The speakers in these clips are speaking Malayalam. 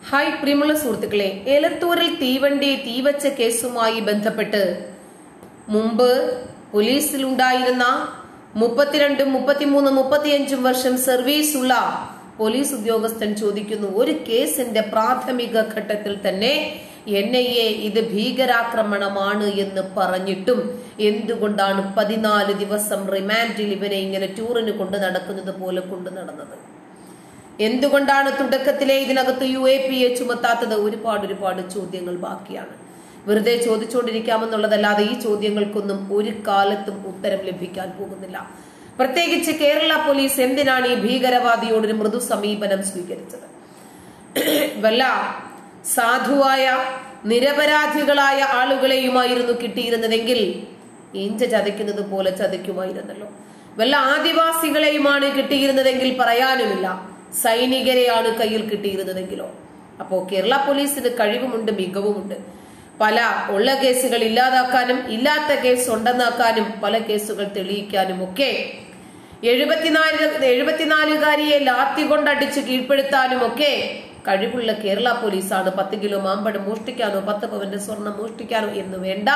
ഹായ് പ്രിയമുള്ള സുഹൃത്തുക്കളെ എലത്തൂരിൽ തീവണ്ടി തീവച്ച കേസുമായി ബന്ധപ്പെട്ട് മുമ്പ് പോലീസിലുണ്ടായിരുന്ന മുപ്പത്തിരണ്ടും മുപ്പത്തിമൂന്നും മുപ്പത്തിയഞ്ചും വർഷം സർവീസുള്ള പോലീസ് ഉദ്യോഗസ്ഥൻ ചോദിക്കുന്നു ഒരു കേസിന്റെ പ്രാഥമിക ഘട്ടത്തിൽ തന്നെ എൻ ഐ എ ഇത് ഭീകരാക്രമണമാണ് എന്ന് പറഞ്ഞിട്ടും എന്തുകൊണ്ടാണ് പതിനാല് ദിവസം റിമാൻഡിൽ ഇവനെ ഇങ്ങനെ ടൂറിന് കൊണ്ട് നടക്കുന്നത് പോലെ കൊണ്ടു നടന്നത് എന്തുകൊണ്ടാണ് തുടക്കത്തിലെ ഇതിനകത്ത് യു എ പി എ ചുമത്താത്തത് ഒരുപാട് ഒരുപാട് ചോദ്യങ്ങൾ ബാക്കിയാണ് വെറുതെ ചോദിച്ചുകൊണ്ടിരിക്കാമെന്നുള്ളതല്ലാതെ ഈ ചോദ്യങ്ങൾക്കൊന്നും ഒരു കാലത്തും ഉത്തരം ലഭിക്കാൻ പോകുന്നില്ല പ്രത്യേകിച്ച് കേരള പോലീസ് എന്തിനാണ് ഈ ഭീകരവാദിയോടൊരു മൃദു സമീപനം സ്വീകരിച്ചത് വല്ല സാധുവായ നിരപരാധികളായ ആളുകളെയുമായിരുന്നു കിട്ടിയിരുന്നതെങ്കിലോ ഇഞ്ച ചതയ്ക്കുന്നത് പോലെ ചതയ്ക്കുമായിരുന്നല്ലോ വല്ല ആദിവാസികളെയുമാണ് കിട്ടിയിരുന്നതെങ്കിൽ പറയാനുമില്ല സൈനികരെയാണ് കയ്യിൽ കിട്ടിയിരുന്നതെങ്കിലോ അപ്പോ കേരള പോലീസിന് കഴിവുമുണ്ട് മികവുമുണ്ട് പല ഉള്ള കേസുകൾ ഇല്ലാതാക്കാനും ഇല്ലാത്ത കേസ് ഉണ്ടെന്നാക്കാനും പല കേസുകൾ തെളിയിക്കാനും ഒക്കെ എഴുപത്തിനാല് എഴുപത്തിനാലുകാരിയെ ലാത്തി കൊണ്ടടിച്ച് കീഴ്പ്പെടുത്താനും ഒക്കെ കഴിവുള്ള കേരള പോലീസാണ് പത്ത് കിലോ മാമ്പഴം മോഷ്ടിക്കാനോ പത്ത് പവന്റെ സ്വർണം മോഷ്ടിക്കാനോ എന്ന് വേണ്ട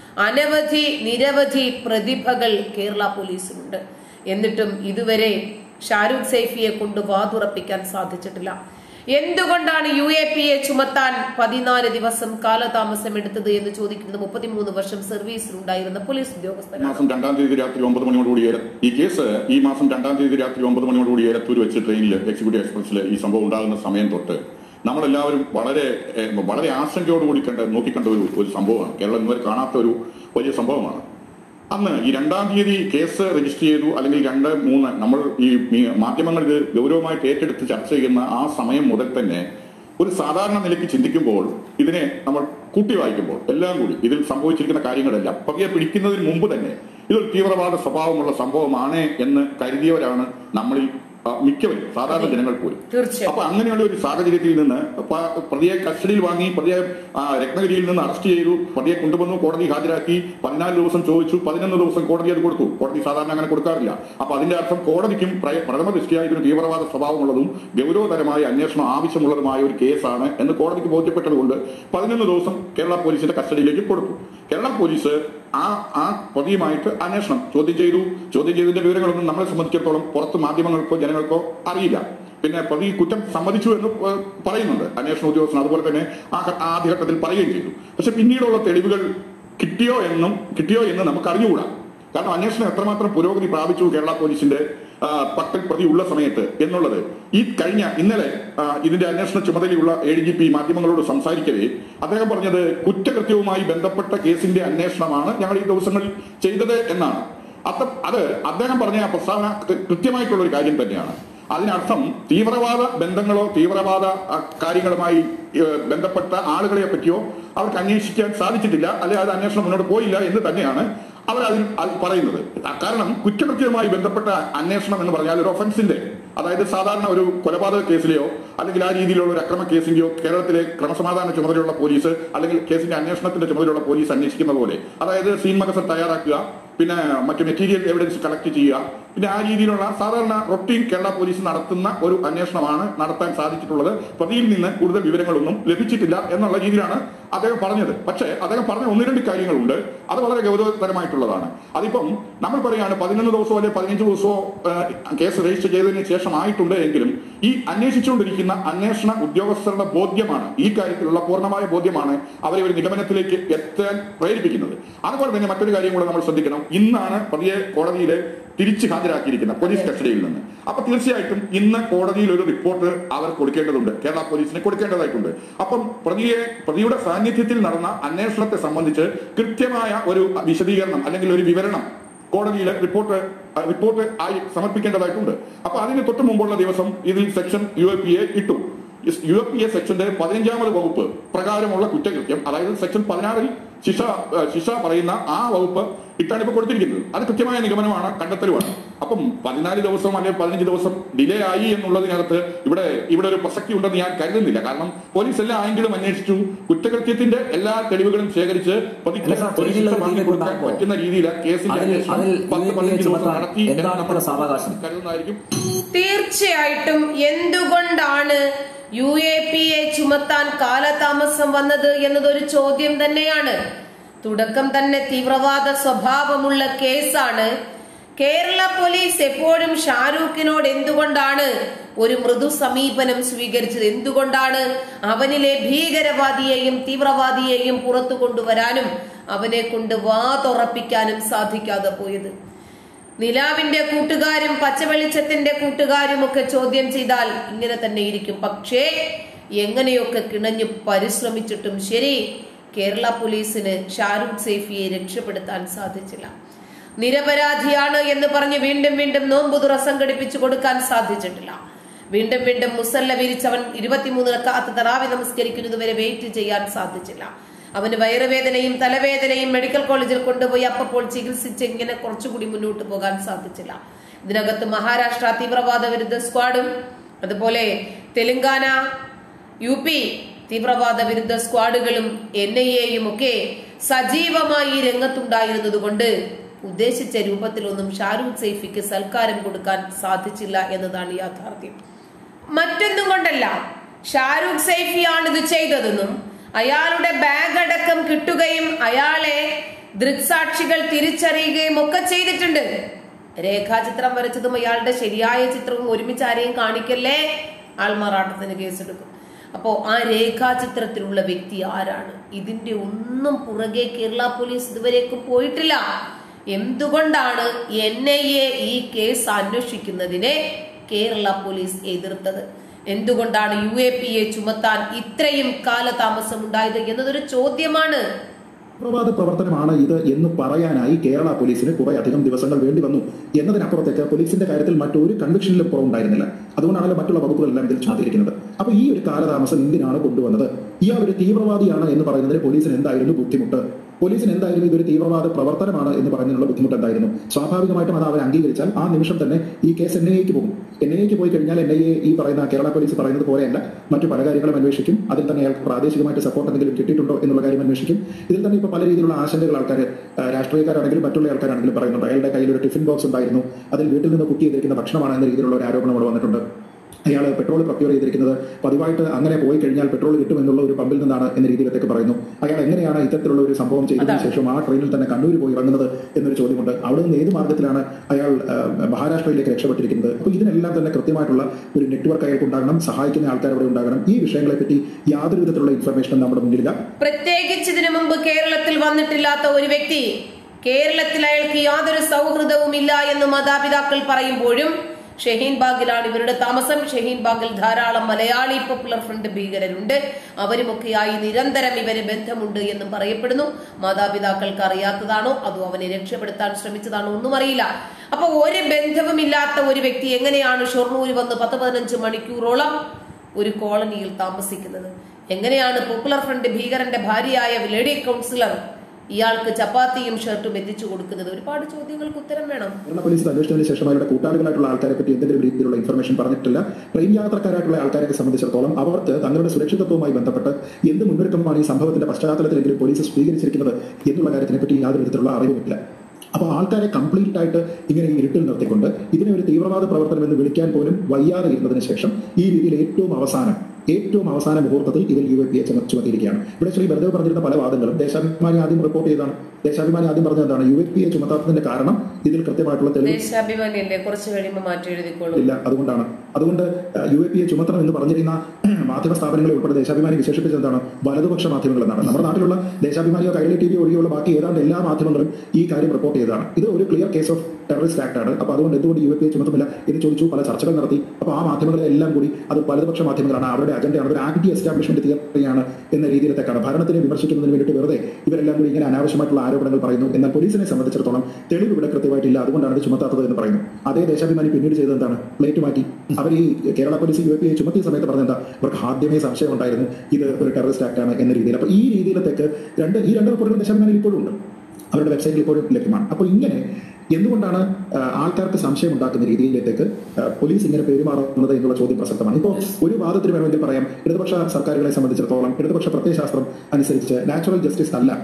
അനവധി നിരവധി പ്രതിഭകൾ കേരള പോലീസിനുണ്ട് എന്നിട്ടും ഇതുവരെ ഷാരൂഖ് സൈഫിയെ കൊണ്ട് വാതുറപ്പിക്കാൻ സാധിച്ചിട്ടില്ല എന്തുകൊണ്ടാണ് യു എ പി എ ചുമത്താൻ പതിനാല് ദിവസം കാലതാമസം എടുത്തത് എന്ന് ചോദിക്കുന്നത് മുപ്പത്തിമൂന്ന് വർഷം സർവീസിലുണ്ടായിരുന്ന പോലീസ് ഉദ്യോഗസ്ഥനാണ് മാസം രണ്ടാം തീയതി രാത്രി ഒമ്പത് മണിയോടുകൂടി ഏര- ഈ കേസ് ഈ മാസം രണ്ടാം തീയതി രാത്രി ഒമ്പത് മണിയോടുകൂടി ഏലത്തൂർ വെച്ച് ട്രെയിനിൽ എക്സിക്യൂട്ടീവ് എക്സ്പ്രസിൽ ഈ സംഭവം ഉണ്ടാകുന്ന സമയം തൊട്ട് നമ്മളെല്ലാവരും വളരെ ഏഹ്, വളരെ ആശങ്കയോടുകൂടി കണ്ട് നോക്കിക്കണ്ട ഒരു ഒരു സംഭവമാണ് കേരളം ഇന്നുവരെ കാണാത്ത ഒരു വലിയ സംഭവമാണ് അന്ന് ഈ രണ്ടാം തീയതി കേസ് രജിസ്റ്റർ ചെയ്തു അല്ലെങ്കിൽ രണ്ട് മൂന്ന് നമ്മൾ ഈ മീ- മാധ്യമങ്ങൾ ഇത് ഗൗരവമായിട്ട് ഏറ്റെടുത്ത് ചർച്ച ചെയ്യുന്ന ആ സമയം മുതൽ തന്നെ ഒരു സാധാരണ നിലയ്ക്ക് ചിന്തിക്കുമ്പോൾ ഇതിനെ നമ്മൾ കൂട്ടി വായിക്കുമ്പോൾ എല്ലാം കൂടി ഇതിൽ സംഭവിച്ചിരിക്കുന്ന കാര്യങ്ങളെല്ലാം പതിയെ പിടിക്കുന്നതിന് മുമ്പ് തന്നെ ഇതൊരു തീവ്രവാദ സ്വഭാവമുള്ള സംഭവമാണ് എന്ന് കരുതിയവരാണ് നമ്മളിൽ ആ, മിക്കവരും സാധാരണ ജനങ്ങൾ പോലും തീർച്ചയായും അപ്പൊ അങ്ങനെയുള്ള ഒരു സാഹചര്യത്തിൽ നിന്ന് പ- പ്രതിയെ കസ്റ്റഡിയിൽ വാങ്ങി പ്രതിയെ ആ, രത്നഗിരിയിൽ നിന്ന് അറസ്റ്റ് ചെയ്തു പ്രതിയെ കൊണ്ടുവന്നു കോടതി ഹാജരാക്കി പതിനാല് ദിവസം ചോദിച്ചു പതിനൊന്ന് ദിവസം കോടതി അത് കൊടുത്തു കോടതി സാധാരണ അങ്ങനെ കൊടുക്കാറില്ല അപ്പൊ അതിന്റെ അർത്ഥം കോടതിക്കും പ്ര- പ്രഥമ ദൃഷ്ടിയായ ഇതിന് തീവ്രവാദ സ്വഭാവമുള്ളതും ഗൗരവതരമായ അന്വേഷണം ആവശ്യമുള്ളതുമായ ഒരു കേസാണ് എന്ന് കോടതിക്ക് ബോധ്യപ്പെട്ടതുകൊണ്ട് പതിനൊന്ന് ദിവസം കേരള പോലീസിന്റെ കസ്റ്റഡിയിലേക്ക് കൊടുത്തു കേരള പോലീസ് ആ ആ പ്രതിയുമായിട്ട് അന്വേഷണം ചോദ്യം ചെയ്തു ചോദ്യം ചെയ്തതിന്റെ വിവരങ്ങളൊന്നും നമ്മളെ സംബന്ധിച്ചിടത്തോളം പുറത്ത് മാധ്യമങ്ങൾക്കോ ജനങ്ങൾക്കോ അറിയില്ല പിന്നെ പ്രതി കുറ്റം സമ്മതിച്ചു എന്ന് ഏഹ്, പറയുന്നുണ്ട് അന്വേഷണ ഉദ്യോഗസ്ഥൻ അതുപോലെ തന്നെ ആ ഘ- ആദ്യഘട്ടത്തിൽ പറയുകയും ചെയ്തു പക്ഷെ പിന്നീടുള്ള തെളിവുകൾ കിട്ടിയോ എന്നും കിട്ടിയോ എന്ന് നമുക്ക് അറിഞ്ഞുകൂടാ കാരണം അന്വേഷണം എത്രമാത്രം പുരോഗതി പ്രാപിച്ചു കേരള പോലീസിന്റെ ആ, പക്കൽ പ്രതി ഉള്ള സമയത്ത് എന്നുള്ളത് ഈ കഴിഞ്ഞ ഇന്നലെ ആ, ഇതിന്റെ അന്വേഷണ ചുമതലയുള്ള എ ഡി ജി പി മാധ്യമങ്ങളോട് സംസാരിക്കവേ അദ്ദേഹം പറഞ്ഞത് കുറ്റകൃത്യവുമായി ബന്ധപ്പെട്ട കേസിന്റെ അന്വേഷണമാണ് ഞങ്ങൾ ഈ ദിവസങ്ങളിൽ ചെയ്തത് എന്നാണ് അത് അത് അദ്ദേഹം പറഞ്ഞ ആ പ്രസ്താവന കൃ- കൃത്യമായിട്ടുള്ള ഒരു കാര്യം തന്നെയാണ് അതിനർത്ഥം തീവ്രവാദ ബന്ധങ്ങളോ തീവ്രവാദ ആ, കാര്യങ്ങളുമായി ഏഹ്, ബന്ധപ്പെട്ട ആളുകളെ പറ്റിയോ അവർക്ക് അന്വേഷിക്കാൻ സാധിച്ചിട്ടില്ല അല്ലെങ്കിൽ അത് അന്വേഷണം മുന്നോട്ട് പോയില്ല എന്ന് തന്നെയാണ് അവർ അതിൽ അത് പറയുന്നത് ആ, കാരണം കുറ്റകൃത്യവുമായി ബന്ധപ്പെട്ട അന്വേഷണം എന്ന് പറഞ്ഞാൽ ഒരു ഒഫൻസിന്റെ അതായത് സാധാരണ ഒരു കൊലപാതക കേസിലെയോ അല്ലെങ്കിൽ ആ രീതിയിലുള്ള ഒരു അക്രമ കേസിന്റെയോ കേരളത്തിലെ ക്രമസമാധാന ചുമതലയുള്ള പോലീസ് അല്ലെങ്കിൽ കേസിന്റെ അന്വേഷണത്തിന്റെ ചുമതലയുള്ള പോലീസ് അന്വേഷിക്കുന്ന പോലെ അതായത് സീൻ മകസർ തയ്യാറാക്കുക പിന്നെ മറ്റു മെറ്റീരിയൽ എവിഡൻസ് കളക്ട് ചെയ്യുക പിന്നെ ആ രീതിയിലുള്ള സാധാരണ റൊട്ടീൻ കേരള പോലീസ് നടത്തുന്ന ഒരു അന്വേഷണമാണ് നടത്താൻ സാധിച്ചിട്ടുള്ളത് പ്രതിയിൽ നിന്ന് കൂടുതൽ വിവരങ്ങളൊന്നും ലഭിച്ചിട്ടില്ല എന്നുള്ള രീതിയിലാണ് അദ്ദേഹം പറഞ്ഞത് പക്ഷേ അദ്ദേഹം പറഞ്ഞ ഒന്ന് രണ്ട് കാര്യങ്ങളുണ്ട് അത് വളരെ ഗൗരവതരമായിട്ടുള്ളതാണ് അതിപ്പം നമ്മൾ പറയാണ് പതിനൊന്ന് ദിവസമോ അല്ലെങ്കിൽ പതിനഞ്ച് ദിവസമോ ഏഹ്, കേസ് രജിസ്റ്റർ ചെയ്തതിന് ശേഷം ആയിട്ടുണ്ട് എങ്കിലും ഈ അന്വേഷിച്ചുകൊണ്ടിരിക്കുന്ന അന്വേഷണ ഉദ്യോഗസ്ഥരുടെ ബോധ്യമാണ് ഈ കാര്യത്തിലുള്ള പൂർണ്ണമായ ബോധ്യമാണ് അവരെ ഒരു നിഗമനത്തിലേക്ക് എത്താൻ പ്രേരിപ്പിക്കുന്നത് അതുപോലെ തന്നെ മറ്റൊരു കാര്യം കൂടെ നമ്മൾ ശ്രദ്ധിക്കണം ഇന്നാണ് പ്രതിയെ കോടതിയിൽ തിരിച്ച് ഹാജരാക്കിയിരിക്കുന്നത് പോലീസ് കസ്റ്റഡിയിൽ നിന്ന് അപ്പൊ തീർച്ചയായിട്ടും ഇന്ന് കോടതിയിൽ ഒരു റിപ്പോർട്ട് അവർ കൊടുക്കേണ്ടതുണ്ട് കേരള പോലീസിന് കൊടുക്കേണ്ടതായിട്ടുണ്ട് അപ്പം പ്രതിയെ പ്രതിയുടെ സാന്നിധ്യത്തിൽ നടന്ന അന്വേഷണത്തെ സംബന്ധിച്ച് കൃത്യമായ ഒരു വിശദീകരണം അല്ലെങ്കിൽ ഒരു വിവരണം കോടതിയിൽ റിപ്പോർട്ട് അഹ് റിപ്പോർട്ട് ആയി സമർപ്പിക്കേണ്ടതായിട്ടുണ്ട് അപ്പൊ അതിന് തൊട്ട് മുമ്പുള്ള ദിവസം ഇതിൽ section U A P A ഇട്ടു യു എ പി എ സെക്ഷന്റെ പതിനഞ്ചാമത് വകുപ്പ് പ്രകാരമുള്ള കുറ്റകൃത്യം അതായത് സെക്ഷൻ പതിനാറിൽ ശിക്ഷ ഏഹ് ശിക്ഷ പറയുന്ന ആ വകുപ്പ് ഇട്ടാണ് ഇപ്പൊ കൊടുത്തിരിക്കുന്നത് അത് കൃത്യമായ നിഗമനമാണ് കണ്ടെത്തലുമാണ് അപ്പം പതിനാല് ദിവസം അല്ലെങ്കിൽ പതിനഞ്ച് ദിവസം ഡിലേ ആയി എന്നുള്ളതിനകത്ത് ഇവിടെ ഇവിടെ ഒരു പ്രസക്തി ഉണ്ടെന്ന് ഞാൻ കരുതുന്നില്ല കാരണം പോലീസ് എല്ലാ ആംഗിളും അന്വേഷിച്ചു കുറ്റകൃത്യത്തിന്റെ എല്ലാ തെളിവുകളും ശേഖരിച്ച് പ്രതിക്ക് അല്ല സാർ, ഒരു ശിക്ഷ ട്രെയിനിൽ വാങ്ങി ഒരു കൊടുക്കാൻ ഉണ്ടാകുമ്പോൾ പറ്റുന്ന രീതിയിൽ കേസിന്റെ അതിൽ- അന്വേഷണം അതിൽ പത്ത് യു എ പി എ പതിനഞ്ച് ദിവസം ചുമത്താൻ നടത്തി എന്ന് എന്താണ് നമ്മൾ സാവകാശം? കരുതുന്നതായിരിക്കും തീർച്ചയായിട്ടും എന്തുകൊണ്ടാണ് യു എ പി എ ചുമ ചുമത്താൻ കാലതാമസം വന്നത് എന്നതൊരു ചോദ്യം തന്നെയാണ് തുടക്കം തന്നെ തീവ്രവാദ സ്വഭാവമുള്ള കേസാണ് കേരള പോലീസ് എപ്പോഴും ഷാരൂഖിനോട് എന്തുകൊണ്ടാണ് ഒരു മൃദു സമീപനം സ്വീകരിച്ചത് എന്തുകൊണ്ടാണ് അവനിലെ ഭീകരവാദിയെയും തീവ്രവാദിയെയും പുറത്തു കൊണ്ടുവരാനും അവനെ കൊണ്ട് വാ തുറപ്പിക്കാനും സാധിക്കാതെ പോയത് നിലാവിന്റെ കൂട്ടുകാരും പച്ചവെളിച്ചത്തിന്റെ കൂട്ടുകാരും ഒക്കെ ചോദ്യം ചെയ്താൽ ഇങ്ങനെ തന്നെ ഇരിക്കും പക്ഷേ എങ്ങനെയൊക്കെ കിണഞ്ഞു പരിശ്രമിച്ചിട്ടും ശരി കേരള പോലീസിന് ഷാരൂഖ് സേഫിയെ രക്ഷപ്പെടുത്താൻ സാധിച്ചില്ല നിരപരാധിയാണ് എന്ന് പറഞ്ഞ് വീണ്ടും വീണ്ടും നോമ്പുതുറ സംഘടിപ്പിച്ചു കൊടുക്കാൻ സാധിച്ചിട്ടില്ല വീണ്ടും വീണ്ടും മുസല്ല വിരിച്ചവൻ ഇരുപത്തിമൂന്ന് കാത്ത് തറാവി നമസ്കരിക്കുന്നതുവരെ വെയിറ്റ് ചെയ്യാൻ സാധിച്ചില്ല അവന് വയറുവേദനയും തലവേദനയും മെഡിക്കൽ കോളേജിൽ കൊണ്ടുപോയി അപ്പോൾ ചികിത്സിച്ച് ഇങ്ങനെ കുറച്ചുകൂടി മുന്നോട്ട് പോകാൻ സാധിച്ചില്ല ഇതിനകത്ത് മഹാരാഷ്ട്ര തീവ്രവാദ വിരുദ്ധ സ്ക്വാഡും അതുപോലെ തെലങ്കാന യു പി തീവ്രവാദ വിരുദ്ധ സ്ക്വാഡുകളും എൻ ഐ എയും ഒക്കെ സജീവമായി രംഗത്തുണ്ടായിരുന്നത് കൊണ്ട് ഉദ്ദേശിച്ച രൂപത്തിലൊന്നും ഷാരൂഖ് സൈഫിക്ക് സൽക്കാരം കൊടുക്കാൻ സാധിച്ചില്ല എന്നതാണ് യാഥാർത്ഥ്യം മറ്റൊന്നും കൊണ്ടല്ല ഷാരൂഖ് സൈഫിയാണ് ഇത് ചെയ്തതെന്നും അയാളുടെ ബാഗ് അടക്കം കിട്ടുകയും അയാളെ ദൃക്സാക്ഷികൾ തിരിച്ചറിയുകയും ഒക്കെ ചെയ്തിട്ടുണ്ട് രേഖാചിത്രം വരച്ചതും അയാളുടെ ശരിയായ ചിത്രവും ഒരുമിച്ച് ആരെയും കാണിക്കല്ലേ ആൾമാറാട്ടത്തിന് കേസെടുക്കും അപ്പോ ആ രേഖാചിത്രത്തിലുള്ള വ്യക്തി ആരാണ് ഇതിന്റെ ഒന്നും പുറകെ കേരള പോലീസ് ഇതുവരേക്കും പോയിട്ടില്ല എന്തുകൊണ്ടാണ് എൻ ഐ എ ഈ കേസ് അന്വേഷിക്കുന്നതിനെ കേരള പോലീസ് എതിർത്തത് എന്തുകൊണ്ടാണ് യു എ പി എ ചുമത്താൻ ഇത്രയും കാലതാമസം ഉണ്ടായത് എന്നതൊരു ചോദ്യമാണ് തീവ്രവാദ പ്രവർത്തനമാണ് ഇത് എന്ന് പറയാനായി കേരള പോലീസിന് കുറെ അധികം ദിവസങ്ങൾ വേണ്ടി വന്നു എന്നതിനപ്പുറത്തേക്ക് പോലീസിന്റെ കാര്യത്തിൽ മറ്റൊരു കൺവിക്ഷനിലും കുറവുണ്ടായിരുന്നില്ല അതുകൊണ്ടാണല്ലോ മറ്റുള്ള വകുപ്പുകളെല്ലാം ഇതിൽ ചുമത്തിരിക്കുന്നത് അപ്പൊ ഈ ഒരു കാലതാമസം എന്തിനാണ് കൊണ്ടുവന്നത് ഇയാൾ ഒരു തീവ്രവാദിയാണ് എന്ന് പറയുന്നതിന് പോലീസിന് എന്തായിരുന്നു ബുദ്ധിമുട്ട് പോലീസിന് എന്തായിരുന്നു ഇതൊരു തീവ്രവാദ പ്രവർത്തനമാണ് എന്ന് പറഞ്ഞതിനുള്ള ബുദ്ധിമുട്ട് എന്തായിരുന്നു സ്വാഭാവികമായിട്ടും അത് അവർ അംഗീകരിച്ചാൽ ആ നിമിഷം തന്നെ ഈ കേസ് എൻ ഐ എക്ക് പോകും എൻ ഐ എക്ക് പോയി കഴിഞ്ഞാൽ എൻ ഐ എ ഈ പറയുന്ന കേരള പോലീസ് പറയുന്നത് പോലെയല്ല മറ്റു പല കാര്യങ്ങളും അന്വേഷിക്കും അതിൽ തന്നെ അയാൾക്ക് പ്രാദേശികമായിട്ട് സപ്പോർട്ട് എന്തെങ്കിലും കിട്ടിയിട്ടുണ്ടോ എന്നുള്ള കാര്യം അന്വേഷിക്കും ഇതിൽ തന്നെ ഇപ്പോൾ പല രീതിയിലുള്ള ആശങ്കകൾ ആൾക്കാർ രാഷ്ട്രീയക്കാരാണെങ്കിലും മറ്റുള്ള ആൾക്കാരാണെങ്കിലും പറയുന്നുണ്ട് അയാളുടെ കയ്യിൽ ഒരു ടിഫിൻ ബോക്സ് ഉണ്ടായിരുന്നു അതിൽ വീട്ടിൽ നിന്ന് കുക്ക് ചെയ്തിരിക്കുന്ന ഭക്ഷണമാണ് എന്ന രീതിയിലുള്ള ഒരു ആരോപണം അവിടെ വന്നിട്ടുണ്ട് അയാൾ പെട്രോൾ പ്രൊക്യൂർ ചെയ്തിരിക്കുന്നത് പതിവായിട്ട് അങ്ങനെ പോയി കഴിഞ്ഞാൽ പെട്രോൾ കിട്ടുമെന്നുള്ള ഒരു പമ്പിൽ നിന്നാണ് എന്ന രീതിയിലത്തേക്ക് പറയുന്നു അയാൾ എങ്ങനെയാണ് ഇത്തരത്തിലുള്ള ഒരു സംഭവം ചെയ്തതിനു ശേഷം ആ ട്രെയിനിൽ തന്നെ കണ്ണൂർ പോയി ഇറങ്ങുന്നത് എന്നൊരു ചോദ്യമുണ്ട് അവിടെ നിന്ന് ഏത് മാർഗത്തിലാണ് അയാൾ ആ, മഹാരാഷ്ട്രയിലേക്ക് രക്ഷപ്പെട്ടിരിക്കുന്നത് അപ്പോൾ ഇതിനെല്ലാം തന്നെ കൃത്യമായിട്ടുള്ള ഒരു നെറ്റ്വർക്ക് അയാൾക്ക് ഉണ്ടാകണം സഹായിക്കുന്ന ആൾക്കാർ അവിടെ ഉണ്ടാകണം ഈ വിഷയങ്ങളെ പറ്റി യാതൊരു വിധത്തിലുള്ള ഇൻഫർമേഷനും നമ്മുടെ മുന്നിലില്ല പ്രത്യേകിച്ച് ഇതിനു മുമ്പ് കേരളത്തിൽ വന്നിട്ടില്ലാത്ത ഒരു വ്യക്തി കേരളത്തിൽ അയാൾക്ക് യാതൊരു സൗഹൃദവും ഇല്ല എന്ന് മാതാപിതാക്കൾ പറയുമ്പോഴും ഷഹീൻ ബാഗിലാണ് ഇവരുടെ താമസം ഷഹീൻ ബാഗിൽ ധാരാളം മലയാളി പോപ്പുലർ ഫ്രണ്ട് ഭീകരരുണ്ട് അവരുമൊക്കെയായി നിരന്തരം ഇവര് ബന്ധമുണ്ട് എന്നും പറയപ്പെടുന്നു മാതാപിതാക്കൾക്ക് അറിയാത്തതാണോ അതോ അവനെ രക്ഷപ്പെടുത്താൻ ശ്രമിച്ചതാണോ ഒന്നും അറിയില്ല അപ്പൊ ഒരു ബന്ധവുമില്ലാത്ത ഒരു വ്യക്തി എങ്ങനെയാണ് ഷൊർണൂർ വന്ന് പത്ത് പതിനഞ്ച് മണിക്കൂറോളം ഒരു കോളനിയിൽ താമസിക്കുന്നത് എങ്ങനെയാണ് പോപ്പുലർ ഫ്രണ്ട് ഭീകരന്റെ ഭാര്യയായ ലേഡി കൗൺസിലർ ഇയാൾക്ക് ചപ്പാത്തിയും ഷർട്ടും എത്തിച്ചു കൊടുക്കുന്നത് ഒരുപാട് ചോദ്യങ്ങൾക്ക് ഉത്തരം വേണം കേരള പോലീസ് അന്വേഷണത്തിന് ശേഷം അവരുടെ കൂട്ടാളികളായിട്ടുള്ള ആൾക്കാരെ പറ്റി എന്തെങ്കിലും രീതിയിലുള്ള ഇൻഫർമേഷൻ പറഞ്ഞിട്ടില്ല ട്രെയിൻ യാത്രക്കാരായിട്ടുള്ള ആൾക്കാരെ സംബന്ധിച്ചിടത്തോളം അവർക്ക് തങ്ങളുടെ സുരക്ഷിതത്വവുമായി ബന്ധപ്പെട്ട് എന്ത് മുന്നൊരുക്കമാണ് ഈ സംഭവത്തിന്റെ പശ്ചാത്തലത്തിലെങ്കിലും പോലീസ് സ്വീകരിച്ചിരിക്കുന്നത് എന്നുള്ള കാര്യത്തിനെ പറ്റി യാതൊരു വിധത്തിലുള്ള അറിവുമില്ല അപ്പോൾ ആൾക്കാരെ കംപ്ലീറ്റ് ആയിട്ട് ഇങ്ങനെ ഈ ഇരുട്ടിൽ നിർത്തിക്കൊണ്ട് ഇതിനെ ഒരു തീവ്രവാദ പ്രവർത്തനം എന്ന് വിളിക്കാൻ പോലും വയ്യാതെ ഇരുന്നതിന് ശേഷം ഈ രീതിയിൽ ഏറ്റവും അവസാനം ഏറ്റവും അവസാന മുഹൂർത്തത്തിൽ ഇതിൽ യു എ പി എ ചുമത്തിയിരിക്കുകയാണ് ഇവിടെ ശ്രീ വെറുതെ പറഞ്ഞിരുന്ന പല വാദങ്ങളും ദേശാഭിമാനി ആദ്യം റിപ്പോർട്ട് ചെയ്തതാണ് ദേശാഭിമാനി ആദ്യം പറഞ്ഞത് എന്താണ് യു എ പി എ ചുമത്താത്തതിന്റെ കാരണം ഇതിൽ കൃത്യമായിട്ടുള്ള തെളിവ് ദേശാഭിമാനിയല്ലേ കുറച്ച് കഴിയുമ്പോൾ മാറ്റി എഴുതിക്കോളൂ ഇല്ല അതുകൊണ്ടാണ് അതുകൊണ്ട് യു എ പി എ ചുമത്തണം എന്ന് പറഞ്ഞിരുന്ന മാധ്യമ സ്ഥാപനങ്ങളെ ഉൾപ്പെടെ ദേശാഭിമാനി വിശേഷിപ്പിച്ചത് എന്താണ് വലതുപക്ഷ മാധ്യമങ്ങൾ എന്നാണ് നമ്മുടെ നാട്ടിലുള്ള ദേശാഭിമാനിയോ കൈരളി ടി വി ഒഴികെയുള്ള ബാക്കി ഏതാണ്ട് എല്ലാ മാധ്യമങ്ങളും ഈ കാര്യം റിപ്പോർട്ട് ചെയ്തതാണ് ഇത് ഒരു clear case of terrorist act ആണ് അപ്പോൾ അതുകൊണ്ട് എന്തുകൊണ്ട് യു എ പി എ ചുമത്തുമില്ല എന്ന് ചോദിച്ചു പല ചർച്ചകൾ നടത്തി അപ്പോൾ ആ മാധ്യമങ്ങളെ എല്ലാം കൂടി അത് വലതുപക്ഷ മാധ്യമങ്ങളാണ് അവരുടെ അജണ്ടയാണ് ഒരു ആന്റി എസ്റ്റാബ്ലിഷ്മെന്റ് തിയറിയാണ് എന്ന രീതിയിലേക്കാണ് ഭരണത്തിനെ വിമർശിക്കുന്നതിന് വേണ്ടിയിട്ട് വെറുതെ ഇവരെല്ലാം കൂടി ഇങ്ങനെ അനാവശ്യമായിട്ടുള്ള ആരോപണങ്ങൾ പറയുന്നു എന്നാൽ പോലീസിനെ സംബന്ധിച്ചിടത്തോളം തെളിവ് ഇവിടെ കൃത്യമായിട്ടില്ല അതുകൊണ്ടാണ് ഇത് ചുമത്താത്തത് എന്ന് പറയുന്നു അതേ ദേശാഭിമാനി പിന്നീട് ചെയ്തത് എന്താണ് പ്ലേറ്റ് മാറ്റി അവർ ഈ Kerala police U A P A ചുമത്തിയ സമയത്ത് പറഞ്ഞ എന്താ അവർക്ക് ആദ്യമേ സംശയം ഉണ്ടായിരുന്നു ഇത് ഒരു ടെററിസ്റ്റ് ആക്ട് ആണ് എന്ന രീതിയിൽ അപ്പോൾ ഈ രീതിയിലത്തേക്ക് രണ്ട് ഈ രണ്ട് റിപ്പോർട്ടുകൾ ദേശാഭിമാനിയിൽ ഇപ്പോഴും ഉണ്ട് അവരുടെ വെബ്സൈറ്റിൽ ഇപ്പോഴും ലഭ്യമാണ് അപ്പോൾ ഇങ്ങനെ എന്തുകൊണ്ടാണ് ആ, ആൾക്കാർക്ക് സംശയം ഉണ്ടാക്കുന്ന രീതിയിലേക്ക് ആ, പോലീസ് ഇങ്ങനെ പെരുമാറുന്നത് എന്നുള്ള ചോദ്യം പ്രസക്തമാണ് ഇപ്പോൾ ഒരു വാദത്തിന് വേണമെങ്കിൽ പറയാം ഇടതുപക്ഷ സർക്കാരുകളെ സംബന്ധിച്ചിടത്തോളം ഇടതുപക്ഷ പ്രത്യയശാസ്ത്രം അനുസരിച്ച് നാച്ചുറൽ ജസ്റ്റിസ് അല്ല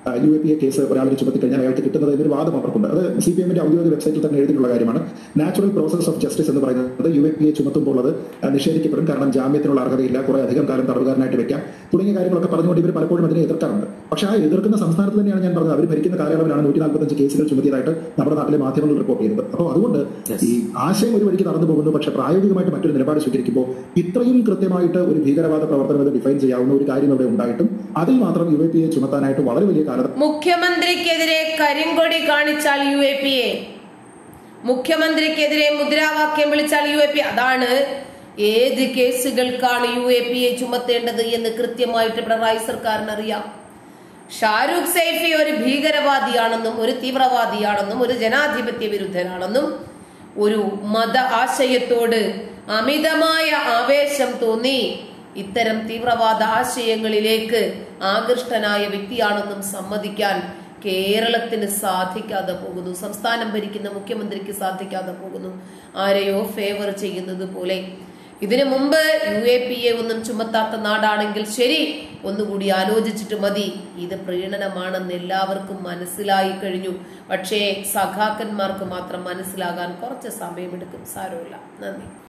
U A P A case ഒരാളിന് ചുമത്തി കഴിഞ്ഞാൽ അയാൾക്ക് കിട്ടുന്നത് എന്നൊരു വാദം അവർക്കുണ്ട് അത് സി പി എമ്മിന്റെ ഔദ്യോഗിക വെബ്സൈറ്റിൽ തന്നെ എഴുതിയിട്ടുള്ള കാര്യമാണ് നാച്ചുറൽ പ്രോസസ് ഓഫ് ജസ്റ്റിസ് എന്ന് പറയുന്നത് യു എ പി എ ചുമത്തുമ്പോൾ അത് നിഷേധിക്കപ്പെടും കാരണം ജാമ്യത്തിനുള്ള അർഹതയില്ല കുറെ അധികം കാലം തടവുകാരനായിട്ട് വെക്കാം തുടങ്ങിയ കാര്യങ്ങളൊക്കെ പറഞ്ഞുകൊണ്ട് ഇവർ പലപ്പോഴും അതിനെ എതിർക്കാറുണ്ട് പക്ഷേ ആ എതിർക്കുന്ന സംസ്ഥാനത്ത് തന്നെയാണ് ഞാൻ പറഞ്ഞത് അവർ ഭരിക്കുന്ന കാലയളവിലാണ് നൂറ്റി നാൽപ്പത്തഞ്ച് കേസുകൾ ചുമത്തിയതായിട്ട് നമ്മുടെ നാട്ടിലെ മാധ്യമങ്ങൾ റിപ്പോർട്ട് ചെയ്തത് അപ്പോൾ അതുകൊണ്ട് ഈ ആശയം ഒരു വഴിക്ക് നടന്നു പോകുന്നു പക്ഷേ പ്രായോഗികമായിട്ട് മറ്റൊരു നിലപാട് സ്വീകരിക്കുമ്പോൾ ഇത്രയും കൃത്യമായിട്ട് ഒരു ഭീകരവാദ പ്രവർത്തനം എന്ന് ഡിഫൈൻ ചെയ്യാവുന്ന ഒരു കാര്യം ഇവിടെ ഉണ്ടായിട്ടും അതിൽ മാത്രം യു എ പി എ ചുമത്താനായിട്ട് വളരെ വലിയ കാലത മുഖ്യമന്ത്രിക്കെതിരെ കരിങ്കൊടി കാണിച്ചാൽ യു എ പി എ മുഖ്യമന്ത്രിക്കെതിരെ മുദ്രാവാക്യം വിളിച്ചാൽ യു എ പി അതാണ് ഏത് കേസുകൾക്കാണ് യു എ പി എ ചുമത്തേണ്ടത് എന്ന് കൃത്യമായിട്ട് പിണറായി സർക്കാരിന് അറിയാം ഷാരൂഖ് സൈഫി ഒരു ഭീകരവാദിയാണെന്നും ഒരു തീവ്രവാദിയാണെന്നും ഒരു ജനാധിപത്യ വിരുദ്ധനാണെന്നും ഒരു മത ആശയത്തോട് അമിതമായ ആവേശം തോന്നി ഇത്തരം തീവ്രവാദ ആശയങ്ങളിലേക്ക് ആകൃഷ്ടനായ വ്യക്തിയാണെന്നും സമ്മതിക്കാൻ കേരളത്തിന് സാധിക്കാതെ പോകുന്നു സംസ്ഥാനം ഭരിക്കുന്ന മുഖ്യമന്ത്രിക്ക് സാധിക്കാതെ പോകുന്നു ആരെയോ ഫേവർ ചെയ്യുന്നത് പോലെ ഇതിനു മുമ്പ് യു എ പി എ ഒന്നും ചുമത്താത്ത നാടാണെങ്കിൽ ശരി ഒന്നുകൂടി ആലോചിച്ചിട്ട് മതി ഇത് പ്രീണനമാണെന്ന് എല്ലാവർക്കും മനസ്സിലായി കഴിഞ്ഞു പക്ഷേ സഖാക്കന്മാർക്ക് മാത്രം മനസ്സിലാകാൻ കുറച്ച് സമയമെടുക്കും സാരമില്ല നന്ദി